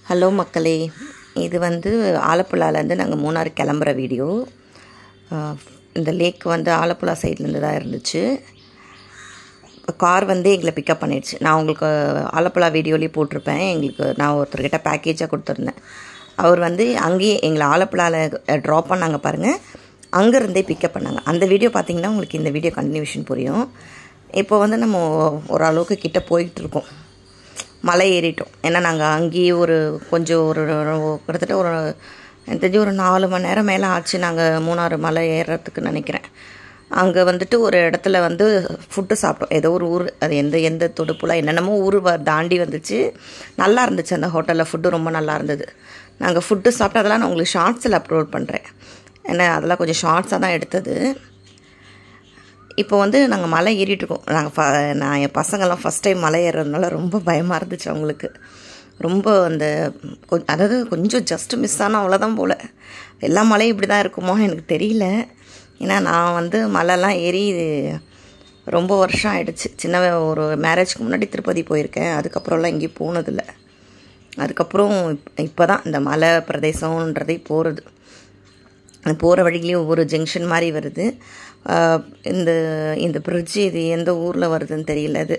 hello மக்களே இது வந்து ஆலப்புழாலேருந்து நாங்கள் மூணாறு கிளம்புற வீடியோ அஹ், இந்த லேக் வந்து ஆலப்புழா சைட்லேருந்து தான் இருந்துச்சு கார் வந்து எங்களை பிக்கப் பண்ணிடுச்சு நான் உங்களுக்கு ஆலப்புழா வீடியோலேயே போட்டிருப்பேன் எங்களுக்கு நான் ஒருத்தர்கிட்ட பேக்கேஜாக கொடுத்துருந்தேன் அவர் வந்து அங்கேயே எங்களை ஆலப்புழாவில் ட்ராப் பண்ணாங்க பாருங்கள் அங்கேருந்தே பிக்கப் பண்ணாங்க அந்த வீடியோ பார்த்தீங்கன்னா உங்களுக்கு இந்த வீடியோ கண்டினியூஷன் புரியும் இப்போ வந்து நம்ம ஓரளவுக்கு கிட்ட போயிட்டு இருக்கோம் மலை ஏறிட்டோம் ஏன்னா நாங்கள் அங்கேயே ஒரு கொஞ்சம் ஒரு ஒரு- கிட்டத்தட்ட ஒரு எனக்கு தெரிஞ்சு ஒரு நாலு மணி நேரம் மேலே ஆச்சு நாங்கள் மூணாறு மலை ஏறுறதுக்கு நினைக்கிறேன் அங்கே வந்துட்டு ஒரு இடத்துல வந்து ஃபுட்டு சாப்பிட்டோம் ஏதோ ஒரு ஊர் அது எந்த எந்த துடுப்புல என்னென்னமோ ஊர் வ- தாண்டி வந்துச்சு நல்லா இருந்துச்சு அந்த ஹோட்டலில் ஃபுட்டு ரொம்ப நல்லா இருந்தது நாங்கள் ஃபுட்டு சாப்பிட்டு அதெல்லாம் நான் உங்களுக்கு ஷார்ட்ஸில் அப்லோட் பண்ணுறேன் ஏன்னா அதெல்லாம் கொஞ்சம் ஷார்ட்ஸாக தான் எடுத்தது இப்போ வந்து நாங்கள் மலை ஏறிட்டு இருக்கோம் நாங்கள் ஃப நான் என் பசங்கள்லாம் ஃபஸ்ட் டைம் மலை ஏறுறதுனால ரொம்ப பயமாக இருந்துச்சு அவங்களுக்கு ரொம்ப அந்த கொ- அதாவது கொஞ்சம் ஜஸ்ட் மிஸ் ஆனால் அவ்வளோதான் போல் எல்லா மலையும் இப்படி தான் இருக்குமோ எனக்கு தெரியல ஏன்னா நான் வந்து மலைலாம் ஏறி ரொம்ப வருஷம் ஆயிடுச்சு சின்ன வ- ஒரு மேரேஜ்க்கு முன்னாடி திருப்பதி போயிருக்கேன் அதுக்கப்புறம்லாம் எங்கேயும் போனதில்லை அதுக்கப்புறம் இப்போ தான் இந்த மலை பிரதேசம்ன்றதே போகிறது போகிற வழியிலேயே ஒவ்வொரு ஜங்ஷன் மாதிரி வருது ஆஹ் இந்த இந்த பிரிட்ஜு இது எந்த ஊரில் வருதுன்னு தெரியல இது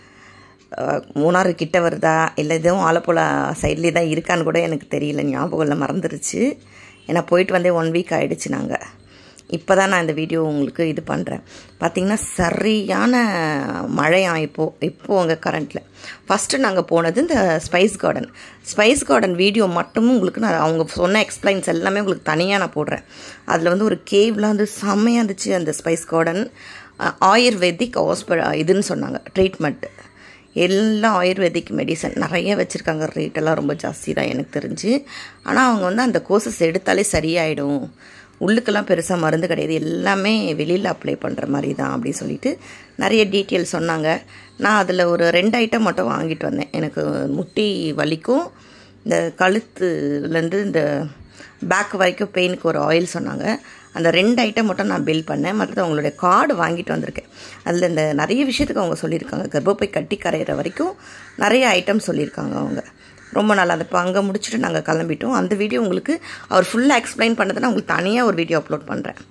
ஆஹ் மூணாறு கிட்ட வருதா இல்லை இதுவும் ஆலப்புழா சைட்லேயே தான் இருக்கான்னு கூட எனக்கு தெரியல ஞாபகம் இல்லை மறந்துருச்சு ஏன்னா போயிட்டு வந்தே ஒன் வீக் ஆயிடுச்சு நாங்கள் இப்போ தான் நான் இந்த வீடியோ உங்களுக்கு இது பண்ணுறேன் பார்த்தீங்கன்னா சரியான மழையாம் இப்போது இப்போது அங்கே கரண்ட்டில் ஃபஸ்ட்டு நாங்கள் போனது இந்த spice garden spice garden video மட்டும் உங்களுக்கு நான் அவங்க சொன்ன எக்ஸ்பிளைன்ஸ் எல்லாமே உங்களுக்கு தனியாக நான் போடுறேன் அதில் வந்து ஒரு கேவ்லாம் வந்து செம்மையாக இருந்துச்சு அந்த ஸ்பைஸ் கார்டன் ஆயுர்வேதிக் ஹாஸ்பிட்டல் இதுன்னு சொன்னாங்க ட்ரீட்மெண்ட்டு எல்லாம் ஆயுர்வேதிக் மெடிசன் நிறைய வச்சுருக்காங்க ரேட்டெல்லாம் ரொம்ப ஜாஸ்தி தான் எனக்கு தெரிஞ்சு ஆனால் அவங்க வந்து அந்த கோர்சஸ் எடுத்தாலே சரியாயிடும் உள்ளுக்கெல்லாம் பெருசாக மருந்து கிடையாது எல்லாமே வெளியில் அப்ளை பண்ணுற மாதிரி தான் அப்படின்னு சொல்லிட்டு நிறைய டீட்டெயில் சொன்னாங்க நான் அதில் ஒரு ரெண்டு ஐட்டம் மட்டும் வாங்கிட்டு வந்தேன் எனக்கு முட்டி வலிக்கும் இந்த கழுத்துலேருந்து இந்த பேக் வரைக்கும் பெயினுக்கு ஒரு ஆயில் சொன்னாங்க அந்த ரெண்டு ஐட்டம் மட்டும் நான் பில் பண்ணேன் மற்றது அவங்களுடைய கார்டு வாங்கிட்டு வந்திருக்கேன் அதில் இந்த நிறைய விஷயத்துக்கு அவங்க சொல்லியிருக்காங்க கர்ப்பப்பை கட்டி கரையிற வரைக்கும் நிறைய ஐட்டம் சொல்லியிருக்காங்க அவங்க ரொம்ப நல்லா அது இப்போ அங்கே முடிச்சுட்டு நாங்கள் கிளம்பிட்டோம் அந்த வீடியோ உங்களுக்கு அவர் ஃபுல்லாக எக்ஸ்பிளைன் பண்ணதை நான் உங்களுக்கு தனியாக ஒரு வீடியோ அப்லோட் பண்ணுறேன்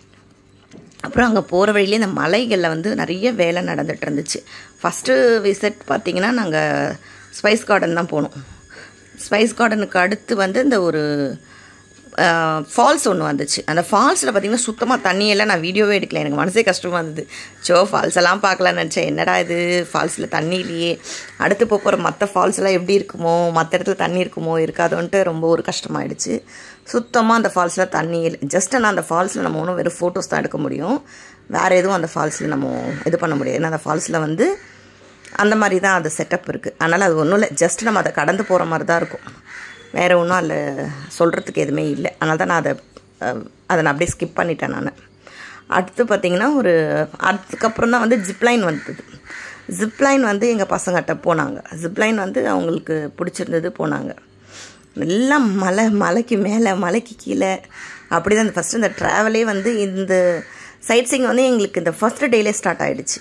அப்புறம் அங்கே போகிற வழியிலே இந்த மலைகளில் வந்து நிறைய வேலை நடந்துட்டு இருந்துச்சு ஃபஸ்ட்டு விசிட் பார்த்தீங்கன்னா நாங்கள் ஸ்பைஸ் கார்டன் தான் போனோம் ஸ்பைஸ் கார்டனுக்கு அடுத்து வந்து இந்த ஒரு ஃபால்ஸ் ஒன்று வந்துச்சு அந்த ஃபால்ஸில் பார்த்தீங்கன்னா சுத்தமாக தண்ணியெல்லாம் நான் வீடியோவே எடுக்கல எனக்கு மனசே கஷ்டமாக இருந்தது சோ ஃபால்ஸ் எல்லாம் பார்க்கலான்னு நினச்சேன் என்னடா இது ஃபால்ஸில் தண்ணி இல்லையே அடுத்து போக போகிற மற்ற ஃபால்ஸ் எல்லாம் எப்படி இருக்குமோ மற்ற இடத்துல தண்ணி இருக்குமோ இருக்காதோன்ட்டு ரொம்ப ஒரு கஷ்டமாயிடுச்சு சுத்தமாக அந்த ஃபால்ஸில் தண்ணி இல்லை ஜஸ்ட் நான் அந்த ஃபால்ஸில் நம்ம ஒன்றும் வெறும் ஃபோட்டோஸ் தான் எடுக்க முடியும் வேறு எதுவும் அந்த ஃபால்ஸில் நம்ம இது பண்ண முடியாது ஏன்னா அந்த ஃபால்ஸில் வந்து அந்த மாதிரி தான் அது செட்டப் இருக்குது அதனால் அது ஒன்றும் இல்லை ஜஸ்ட் நம்ம அதை கடந்து போகிற மாதிரி தான் இருக்கும் வேறு ஒன்றும் அதில் சொல்கிறதுக்கு எதுவுமே இல்லை அதனால தான் நான் அதை அஹ், அதை நான் அப்படியே ஸ்கிப் பண்ணிட்டேன் நான் அடுத்து பார்த்திங்கன்னா ஒரு அதுக்கப்புறம் தான் வந்து ஜிப்லைன் வந்தது ஜிப்லைன் வந்து எங்கள் பசங்கள்கிட்ட போனாங்க ஜிப்லைன் வந்து அவங்களுக்கு பிடிச்சிருந்தது போனாங்க எல்லாம் மலை மலைக்கு மேலே மலைக்கு கீழே அப்படி தான் ஃபஸ்ட்டு இந்த ட்ராவலே வந்து இந்த சைட் சீங் வந்து எங்களுக்கு இந்த ஃபஸ்ட்டு டேலே ஸ்டார்ட் ஆகிடுச்சு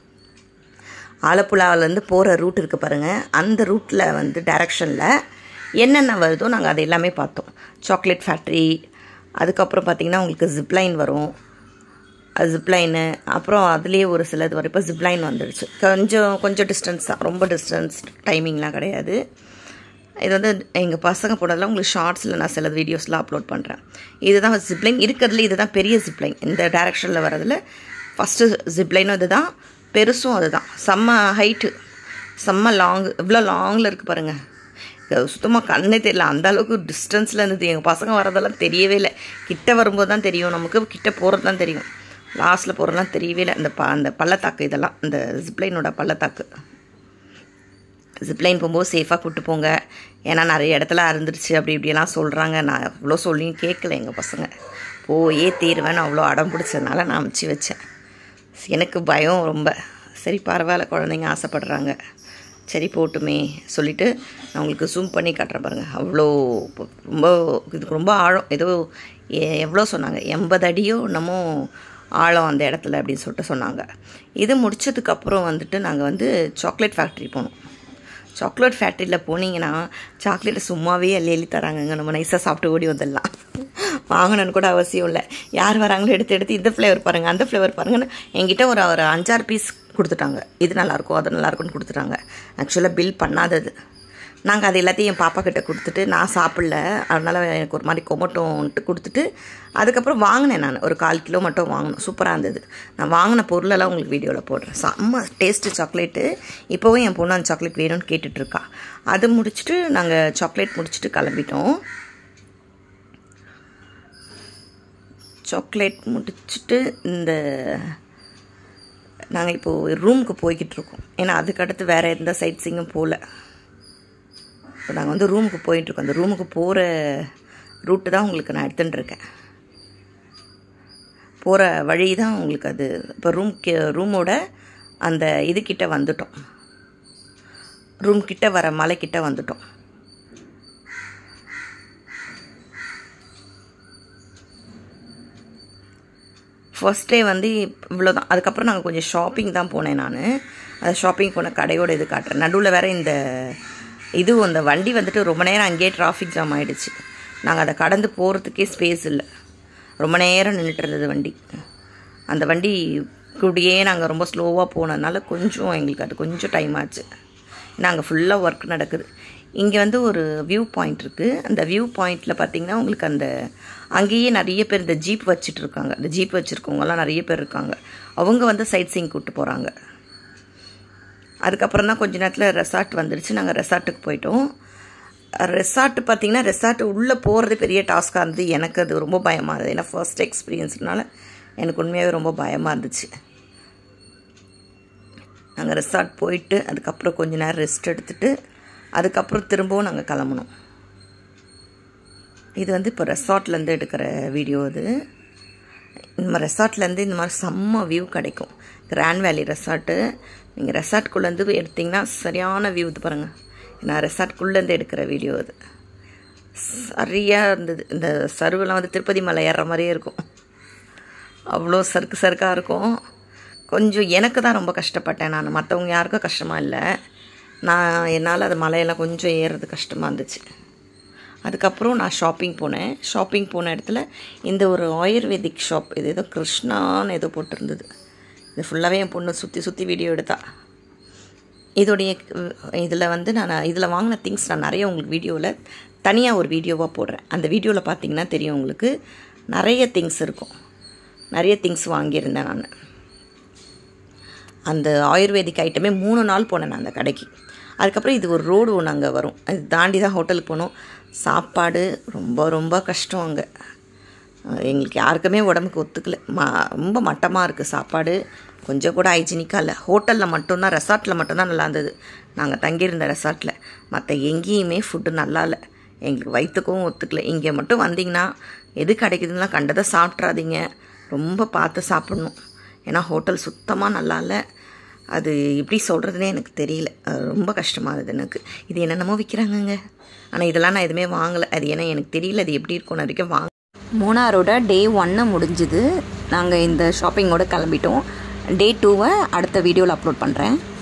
ஆலப்புழாவிலேருந்து போகிற ரூட் இருக்குது பாருங்கள் அந்த ரூட்டில் வந்து டைரக்ஷனில் என்னென்ன வருதோ நாங்கள் அதை எல்லாமே பார்த்தோம் சாக்லேட் ஃபேக்ட்ரி அதுக்கப்புறம் பார்த்திங்கன்னா உங்களுக்கு ஜிப்லைன் வரும் அது ஜிப்லைனு அப்புறம் அதுலேயே ஒரு சிலது வரும் இப்போ ஜிப்லைன் வந்துடுச்சு கொஞ்சம் கொஞ்சம் டிஸ்டன்ஸ் தான் ரொம்ப டிஸ்டன்ஸ் டைமிங்லாம் கிடையாது இது வந்து எங்கள் பசங்க போனதெல்லாம் உங்களுக்கு ஷார்ட்ஸில் நான் சில வீடியோஸ்லாம் அப்லோட் பண்ணுறேன் இதுதான் ஜிப்லைன் இருக்கிறதுல இதுதான் பெரிய ஜிப்லைன் இந்த டைரக்ஷனில் வரதுல ஃபஸ்ட்டு ஜிப்லைனும் இதுதான் பெருசும் அதுதான் செம்ம ஹைட்டு செம்ம லாங் இவ்வளோ லாங்கில் இருக்குது பாருங்கள் சுத்தமாக கண்ணே தெரியல அந்த அளவுக்கு டிஸ்டன்ஸில் இருந்தது எங்கள் பசங்க வரதெல்லாம் தெரியவே இல்லை கிட்ட வரும்போது தான் தெரியும் நமக்கு கிட்ட போகிறது தான் தெரியும் லாஸ்ட்டில் போகிறதுலாம் தெரியவே இல்லை அந்த ப அந்த பள்ளத்தாக்கு இதெல்லாம் இந்த ஜிப்லைனோட பள்ளத்தாக்கு ஜிப்லைன் போகும்போது சேஃபாக கூப்பிட்டு போங்க ஏன்னா நிறைய இடத்துல அறுந்துருச்சு அப்படி இப்படியெல்லாம் சொல்கிறாங்க நான் அவ்வளோ சொல்லியும் கேட்கல எங்கள் பசங்க போயே தீருவேன்னு அவ்வளோ அடம் பிடிச்சதுனால நான் அமுச்சு வச்சேன் எனக்கு பயம் ரொம்ப சரி பரவாயில்ல குழந்தைங்க ஆசைப்படுறாங்க சரி போட்டுமே சொல்லிவிட்டு நான் உங்களுக்கு ஜூம் பண்ணி காட்டுறேன் பாருங்கள் அவ்வளோ ரொம்ப இதுக்கு ரொம்ப ஆழம் ஏதோ எ- எவ்வளோ சொன்னாங்க எண்பது அடியோ என்னமோ ஆழம் அந்த இடத்துல அப்படின்னு சொல்லிட்டு சொன்னாங்க இது முடிச்சதுக்கப்புறம் வந்துட்டு நாங்கள் வந்து சாக்லேட் ஃபேக்ட்ரி போனோம் சாக்லேட் ஃபேக்ட்ரியில் போனீங்கன்னா சாக்லேட்டை சும்மாவே அள்ளி அள்ளி தராங்கங்க நம்ம நைஸாக சாப்பிட்டு ஓடி வந்துடலாம் வாங்கணும்னு கூட அவசியம் இல்லை யார் வராங்களோ எடுத்து எடுத்து இந்த ஃப்ளேவர் பாருங்கள் அந்த ஃப்ளேவர் பாருங்கன்னு என்கிட்ட ஒரு ஒரு அஞ்சாறு பீஸ் கொடுத்துட்டாங்க இது நல்லாயிருக்கும் அது நல்லாயிருக்கும்னு கொடுத்துட்டாங்க ஆக்சுவலாக பில் பண்ணாதது நாங்கள் அது எல்லாத்தையும் என் பாப்பா கிட்ட கொடுத்துட்டு நான் சாப்பிடல அதனால் எனக்கு ஒரு மாதிரி கொமட்டோன்ட்டு கொடுத்துட்டு அதுக்கப்புறம் வாங்கினேன் நான் ஒரு கால் கிலோ மட்டும் வாங்கினேன் சூப்பராக இருந்தது நான் வாங்கின பொருளெல்லாம் உங்களுக்கு வீடியோவில் போடுறேன் செம்ம டேஸ்ட்டு சாக்லேட்டு இப்போவும் என் பொண்ணு அந்த சாக்லேட் வேணும்னு கேட்டுட்ருக்கா அது முடிச்சுட்டு நாங்கள் சாக்லேட் முடிச்சுட்டு கிளம்பிட்டோம் சாக்லேட் முடிச்சுட்டு இந்த நாங்கள் இப்போது ரூமுக்கு போய்கிட்டு இருக்கோம் ஏன்னா அதுக்கடுத்து வேறு எந்த சைட் சீங்கும் போகல இப்போ நாங்கள் வந்து ரூமுக்கு போயிட்டுருக்கோம் அந்த ரூமுக்கு போகிற ரூட்டு தான் உங்களுக்கு நான் எடுத்துகிட்டு இருக்கேன் போகிற வழி தான் உங்களுக்கு அது இப்போ ரூம் ரூமோட அந்த இதுக்கிட்ட வந்துட்டோம் ரூம் கிட்ட வர மலை கிட்ட வந்துட்டோம் ஃபர்ஸ்ட் டே வந்து இவ்வளோ தான் அதுக்கப்புறம் நாங்கள் கொஞ்சம் ஷாப்பிங் தான் போனேன் நான் அது ஷாப்பிங் போன கடையோட இது காட்டுறேன் நடுவில் வேறு இந்த இது அந்த வண்டி வந்துட்டு ரொம்ப நேரம் அங்கேயே டிராஃபிக் ஜாம் ஆகிடுச்சு நாங்கள் அதை கடந்து போகிறதுக்கே ஸ்பேஸ் இல்லை ரொம்ப நேரம் நின்றுட்டு இருந்தது வண்டி அந்த வண்டி கூடயே நாங்கள் ரொம்ப ஸ்லோவாக போனதுனால கொஞ்சம் எங்களுக்கு அது கொஞ்சம் டைம் ஆச்சு நாங்கள் ஃபுல்லாக ஒர்க் நடக்குது இங்கே வந்து ஒரு வியூ பாயிண்ட் இருக்குது அந்த வியூ பாயிண்டில் பார்த்தீங்கன்னா உங்களுக்கு அந்த அங்கேயே நிறைய பேர் இந்த ஜீப் வச்சுட்டு இருக்காங்க இந்த ஜீப் வச்சுருக்கவங்கலாம் நிறைய பேர் இருக்காங்க அவங்க வந்து சைட் சீங் கூப்பிட்டு போகிறாங்க அதுக்கப்புறம் தான் கொஞ்ச நேரத்தில் ரெசார்ட் வந்துடுச்சு நாங்கள் ரெசார்ட்டுக்கு போயிட்டோம் ரெசார்ட் பார்த்திங்கன்னா ரெசார்ட் உள்ளே போகிறது பெரிய டாஸ்க்காக இருந்தது எனக்கு அது ரொம்ப பயமாக இருந்தது ஏன்னா ஃபர்ஸ்ட் எக்ஸ்பீரியன்ஸ்னால எனக்கு உண்மையாகவே ரொம்ப பயமாக இருந்துச்சு நாங்கள் ரெசார்ட் போயிட்டு அதுக்கப்புறம் கொஞ்ச நேரம் ரெஸ்ட் எடுத்துகிட்டு அதுக்கப்புறம் திரும்பவும் நாங்கள் கிளம்புனோம் இது வந்து இப்போ ரெசார்ட்லேருந்து எடுக்கிற வீடியோ இது இந்த ரெசார்ட்லேருந்து இந்த மாதிரி செம்ம வியூ கிடைக்கும் கிராண்ட் வேலி ரெசார்ட்டு நீங்கள் ரெசார்ட்குள்ளேருந்து எடுத்திங்கன்னா சரியான வியூ இது பாருங்கள் நான் ரெசார்ட்குள்ளேருந்து எடுக்கிற வீடியோ அது சரியாக இருந்தது இந்த சருவெல்லாம் வந்து திருப்பதி மலை ஏறுற மாதிரியே இருக்கும் அவ்வளோ சறுக்கு சறுக்காக இருக்கும் கொஞ்சம் எனக்கு தான் ரொம்ப கஷ்டப்பட்டேன் நான் மற்றவங்க யாருக்கும் கஷ்டமாக இல்லை நான் என்னால் அது மலையெல்லாம் கொஞ்சம் ஏறுறது கஷ்டமாக இருந்துச்சு அதுக்கப்புறம் நான் ஷாப்பிங் போனேன் ஷாப்பிங் போன இடத்துல இந்த ஒரு ஆயுர்வேதிக் ஷாப் இது ஏதோ கிருஷ்ணான்னு ஏதோ போட்டிருந்தது இது ஃபுல்லாகவே என் பொண்ணு சுற்றி சுற்றி வீடியோ எடுத்தா இதோடைய இதில் வந்து நான் இதில் வாங்கின திங்ஸ் நான் நிறைய உங்களுக்கு வீடியோவில் தனியாக ஒரு வீடியோவாக போடுறேன் அந்த வீடியோவில் பார்த்தீங்கன்னா தெரியும் உங்களுக்கு நிறைய திங்ஸ் இருக்கும் நிறைய திங்ஸ் வாங்கியிருந்தேன் நான் அந்த ஆயுர்வேதிக் ஐட்டமே மூணு நாள் போனேன் நான் அந்த கடைக்கு அதுக்கப்புறம் இது ஒரு ரோடு ஒன்று அங்கே வரும் அது தாண்டி தான் ஹோட்டலுக்கு போனோம் சாப்பாடு ரொம்ப ரொம்ப கஷ்டம் அங்கே எங்களுக்கு யாருக்குமே உடம்புக்கு ஒத்துக்கல ம ரொம்ப மட்டமாக இருக்குது சாப்பாடு கொஞ்சம் கூட ஹைஜீனிக்காக இல்லை ஹோட்டலில் மட்டும்தான் ரெசார்ட்டில் மட்டும்தான் நல்லா இருந்தது நாங்கள் தங்கியிருந்த ரெசார்ட்டில் மற்ற எங்கேயுமே ஃபுட்டு நல்லா இல்லை எங்களுக்கு வயிற்றுக்கும் ஒத்துக்கல இங்கே மட்டும் வந்தீங்கன்னா எது கிடைக்குதுன்னா கண்டதை சாப்பிட்றாதீங்க ரொம்ப பார்த்து சாப்பிட்ணும் ஏன்னா ஹோட்டல் சுத்தமாக நல்லா இல்லை அது எப்படி சொல்கிறதுனே எனக்கு தெரியல ரொம்ப கஷ்டமாக இருந்தது எனக்கு இது என்னென்னமோ விற்கிறாங்கங்க ஆனால் இதெல்லாம் நான் எதுவுமே வாங்கலை அது ஏன்னா எனக்கு தெரியல அது எப்படி இருக்கும் வரைக்கும் வாங்க மூணாரோட டே ஒன்று முடிஞ்சுது நாங்கள் இந்த ஷாப்பிங்கோட கிளம்பிட்டோம் டே டூவை அடுத்த வீடியோவில் அப்லோட் பண்ணுறேன்